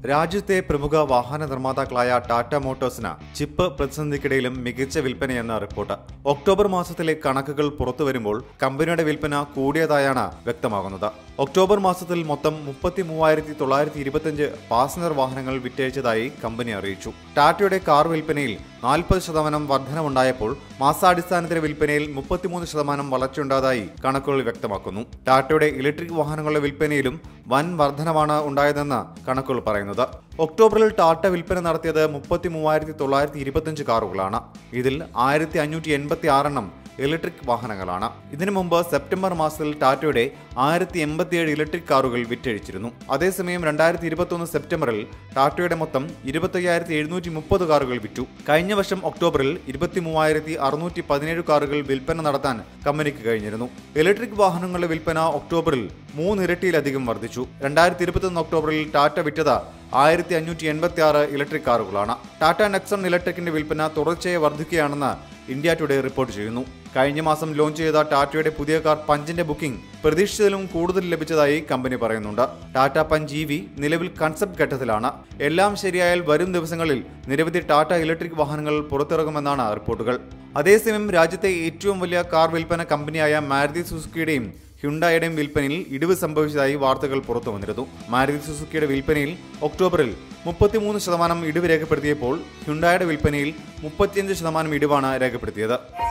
രാജ്യത്തെ പ്രമുഖ വാഹന നിർമ്മാതാക്കളായ ടാറ്റ മോട്ടോഴ്സിന് ചിപ്പ് പ്രതിസന്ധിക്കിടയിലും മികച്ച വിൽപ്പനയെന്ന റിപ്പോർട്ട് ഒക്ടോബർ മാസത്തിലെ കണക്കുകൾ പുറത്തു വരുമ്പോൾ കമ്പനിയുടെ വിൽപ്പന കൂടിയതായാണ് വ്യക്തമാകുന്നത് ഒക്ടോബർ മാസത്തിൽ മൊത്തം മുപ്പത്തി മൂവായിരത്തി തൊള്ളായിരത്തി ഇരുപത്തിയഞ്ച് പാസഞ്ചർ വാഹനങ്ങൾ വിറ്റഴിച്ചതായി കമ്പനി അറിയിച്ചു ടാറ്റയുടെ കാർ വിൽപ്പനയിൽ നാൽപ്പത് ശതമാനം വർധനവുണ്ടായപ്പോൾ മാസാടിസ്ഥാനത്തിലെ വിൽപ്പനയിൽ മുപ്പത്തിമൂന്ന് ശതമാനം വളർച്ചയുണ്ടായതായി കണക്കുകൾ വ്യക്തമാക്കുന്നു ടാറ്റയുടെ ഇലക്ട്രിക് വാഹനങ്ങളുടെ വിൽപ്പനയിലും വൻ വർധനമാണ് ഉണ്ടായതെന്ന് കണക്കുകൾ പറയുന്നത് ഒക്ടോബറിൽ ടാറ്റ വിൽപ്പന നടത്തിയത് മുപ്പത്തി മൂവായിരത്തി തൊള്ളായിരത്തി ഇരുപത്തിയഞ്ച് കാറുകളാണ് ഇതിൽ ആയിരത്തി അഞ്ഞൂറ്റി എൺപത്തി ആറെണ്ണം ഇലക്ട്രിക് വാഹനങ്ങളാണ് ഇതിനു മുമ്പ് സെപ്റ്റംബർ മാസത്തിൽ ടാറ്റയുടെ ആയിരത്തി എൺപത്തിയേഴ് ഇലക്ട്രിക് കാറുകൾ വിറ്റഴിച്ചിരുന്നു അതേസമയം രണ്ടായിരത്തി ഇരുപത്തൊന്ന് സെപ്റ്റംബറിൽ ടാറ്റയുടെ മൊത്തം ഇരുപത്തയ്യായിരത്തി എഴുന്നൂറ്റി മുപ്പത് കാറുകൾ വിറ്റു കഴിഞ്ഞ വർഷം ഒക്ടോബറിൽ ഇരുപത്തി മൂവായിരത്തി അറുന്നൂറ്റി പതിനേഴ് കാറുകൾ വിൽപ്പന നടത്താൻ കമ്പനിക്ക് കഴിഞ്ഞിരുന്നു ഇലക്ട്രിക് വാഹനങ്ങളുടെ വിൽപ്പന ഒക്ടോബറിൽ മൂന്നിരട്ടിയിലധികം വർദ്ധിച്ചു രണ്ടായിരത്തി ഇരുപത്തൊന്ന് ഒക്ടോബറിൽ ടാറ്റ വിറ്റത് ആയിരത്തി അഞ്ഞൂറ്റി എൺപത്തി ആറ് ഇലക്ട്രിക് കാറുകളാണ് ടാറ്റ നെക്സൺ ഇലക്ട്രിക്കിന്റെ വിൽപ്പന തുടർച്ചയായി വർദ്ധിക്കുകയാണെന്ന് ഇന്ത്യ ടുഡേ റിപ്പോർട്ട് ചെയ്യുന്നു കഴിഞ്ഞ മാസം ലോഞ്ച് ചെയ്ത ടാറ്റയുടെ പുതിയ കാർ പഞ്ചിന്റെ ബുക്കിംഗ് പ്രതീക്ഷിച്ചതിലും കൂടുതൽ ലഭിച്ചതായി കമ്പനി പറയുന്നുണ്ട് ടാറ്റ പഞ്ച് ഇ വി നിലവിൽ കൺസെപ്റ്റ് ഘട്ടത്തിലാണ് എല്ലാം ശരിയായാൽ വരും ദിവസങ്ങളിൽ നിരവധി ടാറ്റ ഇലക്ട്രിക് വാഹനങ്ങൾ പുറത്തിറങ്ങുമെന്നാണ് റിപ്പോർട്ടുകൾ അതേസമയം രാജ്യത്തെ ഏറ്റവും വലിയ കാർ വിൽപ്പന കമ്പനിയായ മാരുതി സുസുക്കിയുടെയും ഹ്യുണ്ടായുടെയും വിൽപ്പനയിൽ ഇടിവ് സംഭവിച്ചതായി വാർത്തകൾ പുറത്തു വന്നിരുന്നു മാരുതി സുസുക്കിയുടെ വിൽപ്പനയിൽ ഒക്ടോബറിൽ മുപ്പത്തിമൂന്ന് ശതമാനം ഇടിവ് രേഖപ്പെടുത്തിയപ്പോൾ ഹ്യുണ്ടായുടെ വിൽപ്പനയിൽ മുപ്പത്തിയഞ്ച് ശതമാനം ഇടിവാണ് രേഖപ്പെടുത്തിയത്